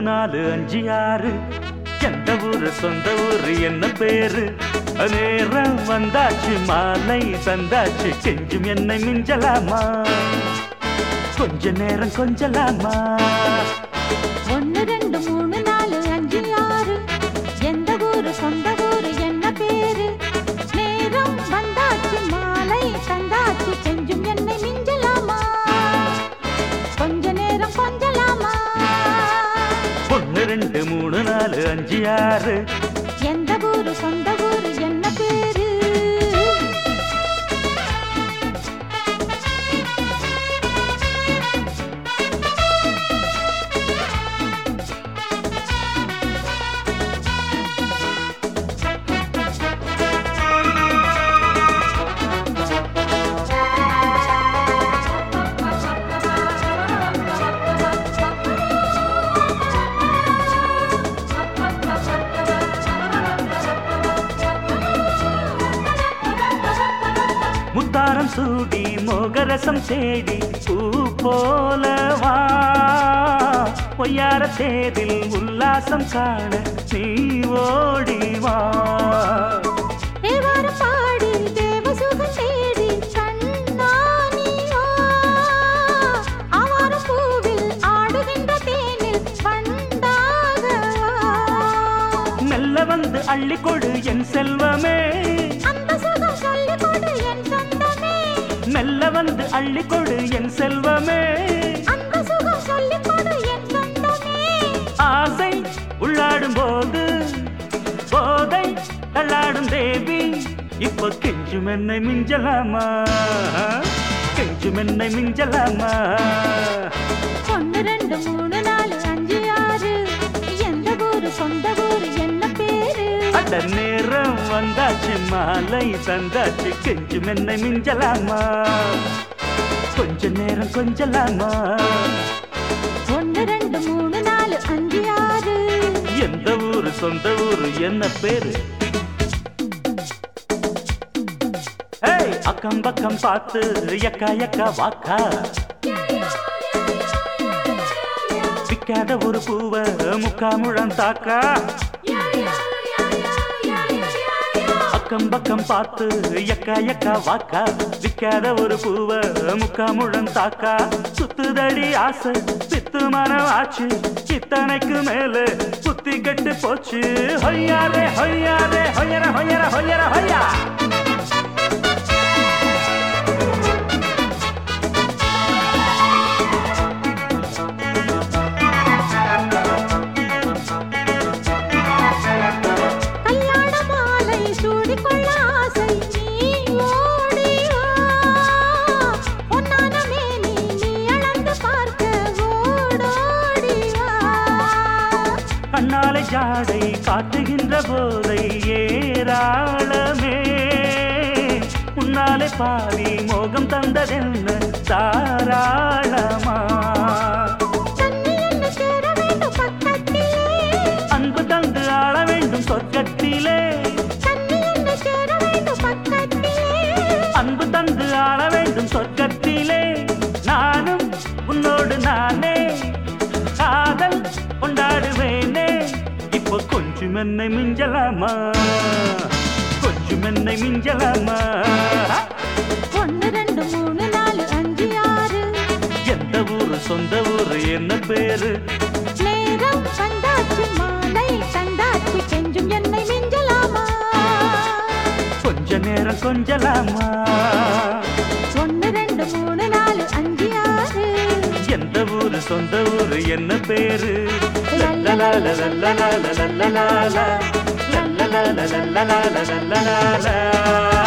நாலு அஞ்சு ஆறு எந்த ஊரு சொந்த ஊரு என்ன பேரு நேரம் வந்தாச்சு மாலை தந்தாச்சு கெஞ்சும் என்னை மிஞ்சலாமா கொஞ்ச நேரம் கொஞ்சலாமா ஒன்னு ரெண்டு மூணு நாலு அஞ்சு ஆறு எந்த ஊரு சொந்த ஊரு என்ன பேரு நேரம் வந்தாச்சு மாலை தந்தாச்சு செஞ்சும் என்னை மிஞ்சலாமா கொஞ்ச நேரம் கொஞ்சலாமா ஒன்னு ரெண்டு மூணு நாலு அஞ்சு ஆறு எந்த ஊரு சொந்த ஊரு என்ன பேரு முத்தாரம் சூடி மோகரசம் தேடி பூ போலவா பொய்யார தேதில் உல்லாசம் காண நீ ஓடி வா தேவாரம் பாடி தேவசுகம் தேடி கண்ணானியோ ஆவாரம் பூவில் ஆடுகின்ற தேனில் வண்டாகவா மெல்ல வந்து அள்ளி கொடு என் செல்வமே அந்த சுகம் சொல்லிக் கொடு என் சொந்தமே மெல்ல வந்து அள்ளி கொடு என் செல்வமே அந்த சுகம் சொல்லிக் கொடு என் சொந்தமே ஆசை உள்ளாடும் போது போதை தள்ளாடும் தேவி இப்போ கெஞ்சும் என்னை மிஞ்சலாமா கெஞ்சும் என்னை மிஞ்சலாமா ஒன்னு ரெண்டு மூணு நாலு அஞ்சு ஆறு எந்த ஊரு சொந்த ஊரு என்ன பேரு அட நேரம் வந்தாச்சு மாலை தந்தாச்சு கெஞ்சும் என்னை மிஞ்சலாமா கொஞ்ச நேரம் கொஞ்சலாமா ஒன்னு ரெண்டு மூணு நாலு அஞ்சு ஆறு எந்த ஊரு சொந்த ஊரு என்ன பேரு ஏய் அக்கம் பக்கம் பார்த்து எக்கா எக்கா வாக்கா விக்காத ஒரு பூவ முக்கா முழம் தாக்கா அக்கம் பக்கம் பார்த்து எக்கா எக்கா வாக்கா விக்காத ஒரு பூவ முக்கா முழம் தாக்கா சுத்துதடி ஆசை சித்து மனம் ஆச்சு இத்தனைக்கு மேல புத்தி கெட்டு போச்சு ஹொய்யாரே ஹொய்யாரே ஹொய்யர ஹொய்யர ஹொய்யர ஹொய்யா கல்யாண மாலை சூடிக்கொள்ள ஆசை நீ ஓடி வா பொன்னான மேனி நீ அளந்து பார்க்க ஓடோடி வா கண்ணாலை ஜாடை காட்டுகின்ற போதை ஏராளமே உன்னாலே பாதி மோகம் தந்ததென்ன தாராளமா தண்ணி என்ன சேர வேண்டும் பக்கத்திலே அன்பு தந்து ஆள வேண்டும் சொர்க்கத்திலே தண்ணி என்ன சேர வேண்டும் பக்கத்திலே அன்பு தந்து ஆள வேண்டும் சொர்க்கத்திலே நானும் உன்னோடு நானே காதல் கொண்டாடுவேனே இப்போ கொஞ்சம் என்னை மிஞ்சலாமா கொஞ்சம் என்னை மிஞ்சலாமா ஒன்னு ரெண்டு மூணு நாலு அஞ்சு ஆறு எந்த ஊரு சொந்த ஊரு என்ன பேரு நேரம் வந்தாச்சு மாலை தந்தாச்சு கெஞ்சும் என்னை மிஞ்சலாமா கொஞ்ச நேரம் கொஞ்சலாமா ஒன்னு ரெண்டு மூணு நாலு அஞ்சு ஆறு எந்த ஊரு சொந்த ஊரு என்ன பேரு லல்லலால லல்லலால லல்லலால லல்லலால லல்லலால லல்லலால